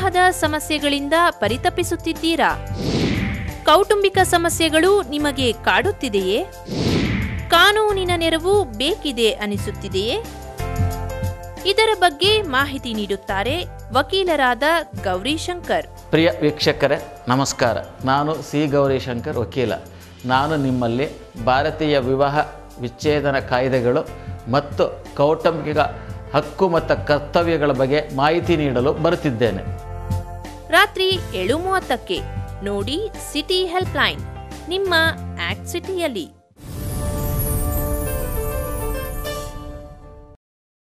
ವಿವಾಹದ ಸಮಸ್ಯೆಗಳಿಂದ ಪರಿತಪಿಸುತ್ತಿದ್ದೀರಾ ಕೌಟುಂಬಿಕ ಸಮಸ್ಯೆಗಳು ನಿಮಗೆ ಕಾಡುತ್ತಿದೆಯೇ ಕಾನೂನಿನ ನೆರವು ಬೇಕಿದೆ ಅನಿಸುತ್ತಿದೆಯೇ ಇದರ ಬಗ್ಗೆ ಮಾಹಿತಿ ನೀಡುತ್ತಾರೆ ವಕೀಲರಾದ ಗೌರಿಶಂಕರ್ ಪ್ರಿಯ ವೀಕ್ಷಕರೇ ನಮಸ್ಕಾರ ನಾನು ಸಿ ಗೌರಿಶಂಕರ್ ವಕೀಲ ನಾನು ನಿಮ್ಮಲ್ಲಿ ಭಾರತೀಯ ವಿವಾಹ ವಿಚ್ಛೇದನ ಕಾಯ್ದೆಗಳು ಮತ್ತು ಕೌಟುಂಬಿಕ ಹಕ್ಕು ಮತ್ತು ಕರ್ತವ್ಯಗಳ ಬಗ್ಗೆ ಮಾಹಿತಿ ನೀಡಲು ಬರುತ್ತಿದ್ದೇನೆ ರಾತ್ರಿ ಏಳು ಮೂವತ್ತಕ್ಕೆ ನೋಡಿ ಸಿಟಿ ಹೆಲ್ಪ್ಲೈನ್ ನಿಮ್ಮ ಆಕ್ಟ್ ಸಿಟಿಯಲ್ಲಿ